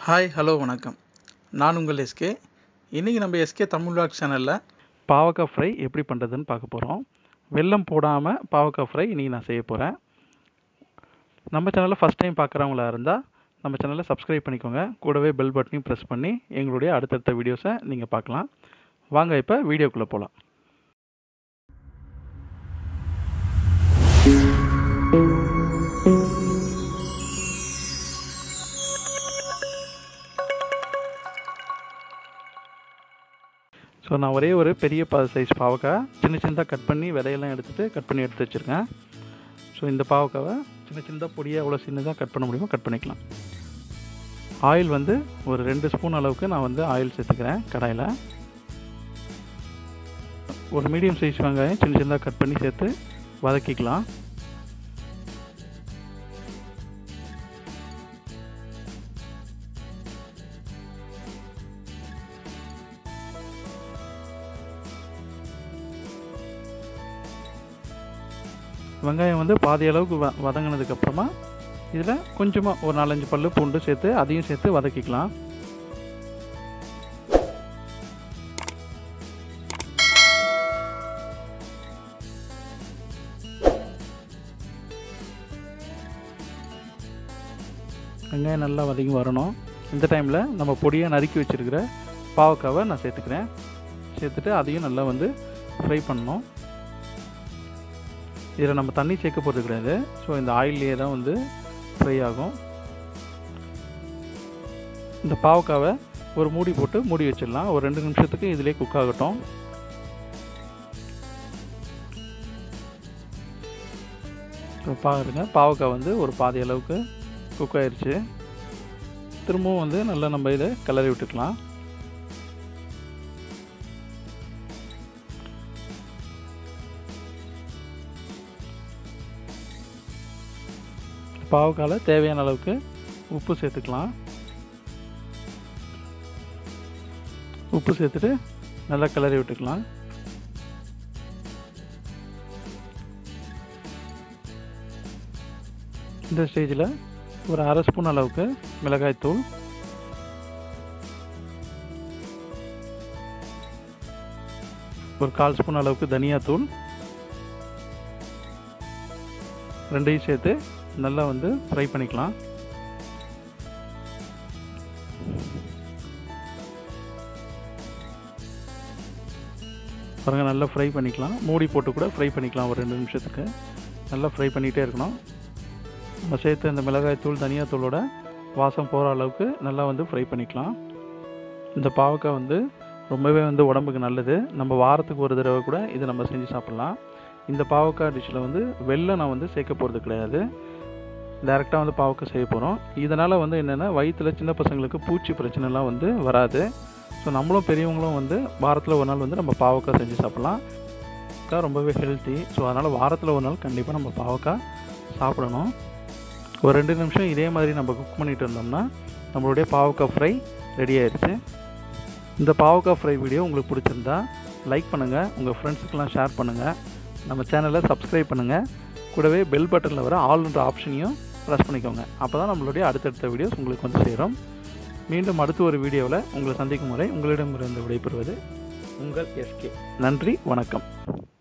hi hello வணக்கம் நான் உங்கள் எஸ்கே இன்றைக்கி நம்ம எஸ்கே தமிழ் வாக் சேனலில் பாவக்காய் ஃப்ரை எப்படி பண்ணுறதுன்னு பார்க்க போகிறோம் வெல்லம் போடாமல் பாவக்காய் ஃப்ரை இன்றைக்கி நான் செய்ய போகிறேன் நம்ம சேனலில் ஃபஸ்ட் டைம் பார்க்குறவங்களா இருந்தால் நம்ம சேனலை சப்ஸ்கிரைப் பண்ணிக்கோங்க கூடவே பெல் பட்டனையும் ப்ரெஸ் பண்ணி எங்களுடைய அடுத்தடுத்த வீடியோஸை நீங்கள் பார்க்கலாம் வாங்க இப்போ வீடியோக்குள்ளே போகலாம் ஸோ நான் ஒரே ஒரு பெரிய பா சைஸ் பாவக்காய் சின்ன சின்னதாக கட் பண்ணி விதையெல்லாம் எடுத்துகிட்டு கட் பண்ணி எடுத்து வச்சுருக்கேன் ஸோ இந்த பாவக்காவை சின்ன சின்னதாக பொடியாக எவ்வளோ சின்னதாக கட் பண்ண முடியுமோ கட் பண்ணிக்கலாம் ஆயில் வந்து ஒரு ரெண்டு ஸ்பூன் அளவுக்கு நான் வந்து ஆயில் சேர்த்துக்கிறேன் கடாயில் ஒரு மீடியம் சைஸ் வெங்காயம் சின்ன சின்னதாக கட் பண்ணி சேர்த்து வதக்கிக்கலாம் வெங்காயம் வந்து பாதி அளவுக்கு வ வதங்கினதுக்கப்புறமா இதில் கொஞ்சமாக ஒரு நாலஞ்சு பல் பூண்டு சேர்த்து அதையும் சேர்த்து வதக்கிக்கலாம் வெங்காயம் நல்லா வதங்கி வரணும் இந்த டைமில் நம்ம பொடியாக நறுக்கி வச்சுருக்கிற பாவக்காவை நான் சேர்த்துக்கிறேன் சேர்த்துட்டு அதையும் நல்லா வந்து ஃப்ரை பண்ணணும் இதில் நம்ம தண்ணி சேர்க்க போகிறது கிடையாது ஸோ இந்த ஆயிலே தான் வந்து ஃப்ரை ஆகும் இந்த பாவக்காவை ஒரு மூடி போட்டு மூடி வச்சிடலாம் ஒரு ரெண்டு நிமிஷத்துக்கு இதிலே குக் ஆகட்டும் இப்போ பாருங்க பாவக்காய் வந்து ஒரு பாதி அளவுக்கு குக் ஆயிடுச்சு திரும்பவும் வந்து நல்லா நம்ம இதை கிளறி விட்டுக்கலாம் பாவக்காயில் தேவையான அளவுக்கு உப்பு சேர்த்துக்கலாம் உப்பு சேர்த்துட்டு நல்லா கிளறி விட்டுக்கலாம் இந்த ஸ்டேஜில் ஒரு அரை ஸ்பூன் அளவுக்கு மிளகாய்த்தூள் ஒரு கால் ஸ்பூன் அளவுக்கு தனியாத்தூள் ரெண்டையும் சேர்த்து நல்லா வந்து ஃப்ரை பண்ணிக்கலாம் பாருங்கள் நல்லா ஃப்ரை பண்ணிக்கலாம் மூடி போட்டு கூட ஃப்ரை பண்ணிக்கலாம் ஒரு ரெண்டு நிமிஷத்துக்கு நல்லா ஃப்ரை பண்ணிகிட்டே இருக்கணும் நம்ம சேர்த்து இந்த மிளகாய் தூள் தனியாத்தூளோட வாசம் போகிற அளவுக்கு நல்லா வந்து ஃப்ரை பண்ணிக்கலாம் இந்த பாவக்காய் வந்து ரொம்பவே வந்து உடம்புக்கு நல்லது நம்ம வாரத்துக்கு ஒரு தடவை கூட இதை நம்ம செஞ்சு சாப்பிட்லாம் இந்த பாவக்காய் டிஷ்ஷில் வந்து வெள்ளம் நான் வந்து சேர்க்க போகிறது கிடையாது டேரெக்டாக வந்து பாவக்காய் செய்ய போகிறோம் இதனால் வந்து என்னென்னா வயிற்றில் சின்ன பசங்களுக்கு பூச்சி பிரச்சனைலாம் வந்து வராது ஸோ நம்மளும் பெரியவங்களும் வந்து வாரத்தில் ஒரு நாள் வந்து நம்ம பாவக்காய் செஞ்சு சாப்பிட்லாம் பாவக்காய் ரொம்பவே ஹெல்த்தி ஸோ அதனால் வாரத்தில் ஒரு நாள் கண்டிப்பாக நம்ம பாவக்காய் சாப்பிடணும் ஒரு ரெண்டு நிமிஷம் இதே மாதிரி நம்ம குக் பண்ணிட்டு இருந்தோம்னா நம்மளுடைய பாவக்காய் ஃப்ரை ரெடி ஆயிடுச்சு இந்த பாவக்காய் ஃப்ரை வீடியோ உங்களுக்கு பிடிச்சிருந்தா லைக் பண்ணுங்கள் உங்கள் ஃப்ரெண்ட்ஸுக்கெல்லாம் ஷேர் பண்ணுங்கள் நம்ம சேனலை சப்ஸ்கிரைப் பண்ணுங்கள் கூடவே பெல் பட்டனில் வர ஆல்ன்ற ஆப்ஷனையும் ப்ரெஸ் பண்ணிக்கோங்க அப்போ தான் நம்மளுடைய அடுத்தடுத்த வீடியோஸ் உங்களுக்கு வந்து சேரும் மீண்டும் அடுத்த ஒரு வீடியோவில் உங்களை சந்திக்கும் முறை உங்களிடமிருந்து விடைபெறுவது உங்கள் எஸ்கே நன்றி வணக்கம்